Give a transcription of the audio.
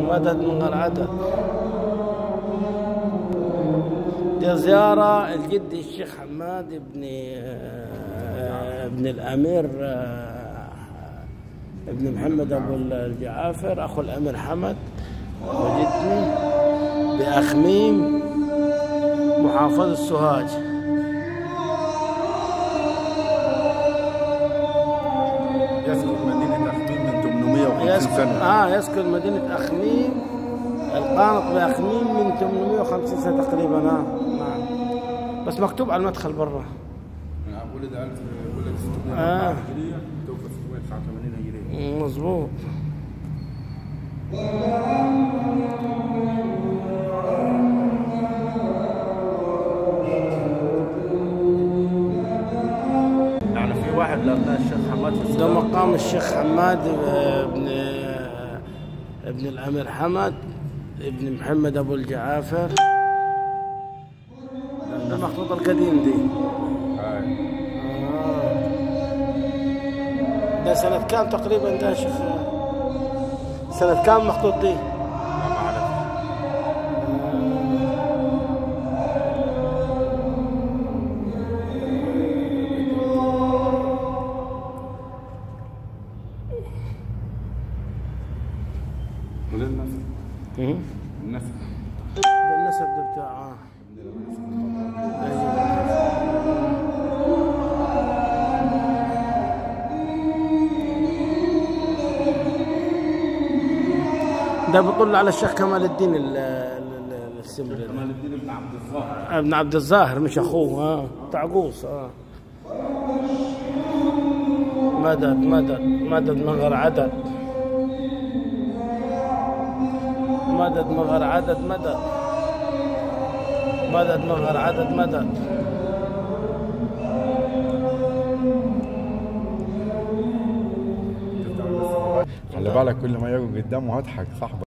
مدد من غير عدد دي زيارة الجد الشيخ حماد ابن آه، ابن الأمير آه، ابن محمد أبو الجعافر أخو الأمير حمد وجدني بأخميم محافظة سوهاج يسكن مدينة أخميم من 850 يسكن سنة اه يسكن مدينة أخميم القانط بأخميم من 850 سنة تقريبا آه نعم بس مكتوب على المدخل برا نعم ولد 1000 ولد 604 آه. هجرية توفى 689 هجرية مظبوط يعني في واحد لأبناء الشيخ حماد في ده السودان مقام الشيخ حماد آه، ابن آه، ابن الأمير حمد ابن محمد أبو الجعافر ده المخطوط القديم دي هاي. ده سنة كام تقريبا ده يا شيخ سنة كام مخطوط دي؟ ما بعرف ولد النسب مم. النسب ده النسب ده بتاعه ده بيطل على الشيخ كمال الدين ال- ال- ال- السمري ده. كمال الدين بن عبد الظاهر ابن عبد الظاهر مش اخوه اه تعقوس اه مدد مدد مدد من غير عدد مدد من غير عدد مدد مدد من غير عدد مدد خلي بالك كل ما يجوا قدامه هضحك صاحبك